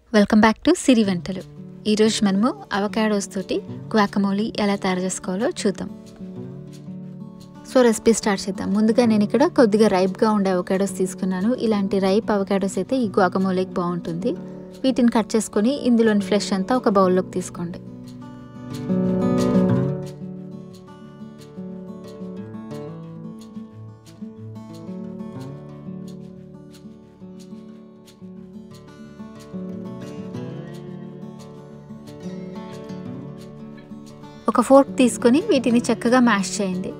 welcome back to సిరి వంటలు ఈరోజు మనము అవకాడోస్ తోటి గ్వాకమోలి ఎలా తయారు చేసుకోవాలో చూద్దాం సో రెసిపీ స్టార్ట్ చేద్దాం ముందుగా నేను ఇక్కడ కొద్దిగా రైప్గా ఉండే అవకాడోస్ తీసుకున్నాను ఇలాంటి రైప్ అవకాడోస్ అయితే ఈ గ్వాకమోలికి బాగుంటుంది వీటిని కట్ చేసుకొని ఇందులోని ఫ్లెష్ అంతా ఒక బౌల్లోకి తీసుకోండి ఒక ఫోర్క్ తీసుకొని వీటిని చక్కగా మ్యాష్ చేయండి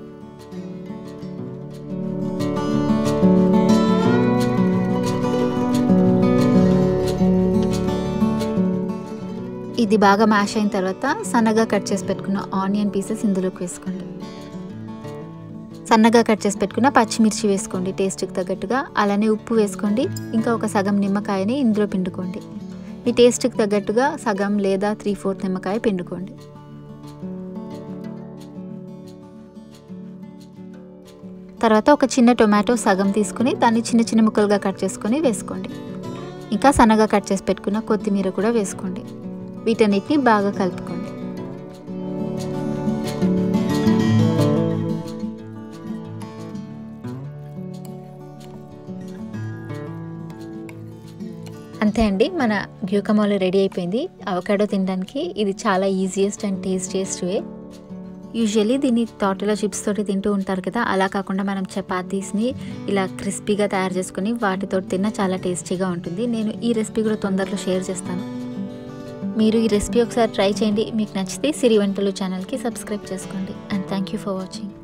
ఇది బాగా మ్యాష్ అయిన తర్వాత సన్నగా కట్ చేసి పెట్టుకున్న ఆనియన్ పీసెస్ ఇందులోకి వేసుకోండి సన్నగా కట్ చేసి పెట్టుకున్న పచ్చిమిర్చి వేసుకోండి టేస్ట్కి తగ్గట్టుగా అలానే ఉప్పు వేసుకోండి ఇంకా ఒక సగం నిమ్మకాయని ఇందులో పిండుకోండి మీ టేస్ట్కి తగ్గట్టుగా సగం లేదా త్రీ ఫోర్త్ నిమ్మకాయ పిండుకోండి తర్వాత ఒక చిన్న టొమాటో సగం తీసుకుని దాన్ని చిన్న చిన్న ముక్కలుగా కట్ చేసుకొని వేసుకోండి ఇంకా సన్నగా కట్ చేసి పెట్టుకున్న కొత్తిమీర కూడా వేసుకోండి వీటన్నిటిని బాగా కలుపుకోండి అంతే అండి మన గ్యూకమాలో రెడీ అయిపోయింది అవకాడో తినడానికి ఇది చాలా easiest and tastiest way usually దీన్ని తోటలో చిప్స్ తోటి తింటూ ఉంటారు కదా అలా కాకుండా మనం చపాతీస్ని ఇలా క్రిస్పీగా తయారు చేసుకుని వాటితో తిన్న చాలా టేస్టీగా ఉంటుంది నేను ఈ రెసిపీ కూడా తొందరలో షేర్ చేస్తాను మీరు ఈ రెసిపీ ఒకసారి ట్రై చేయండి మీకు నచ్చితే సిరి వంటలు ఛానల్కి సబ్స్క్రైబ్ చేసుకోండి and thank you for watching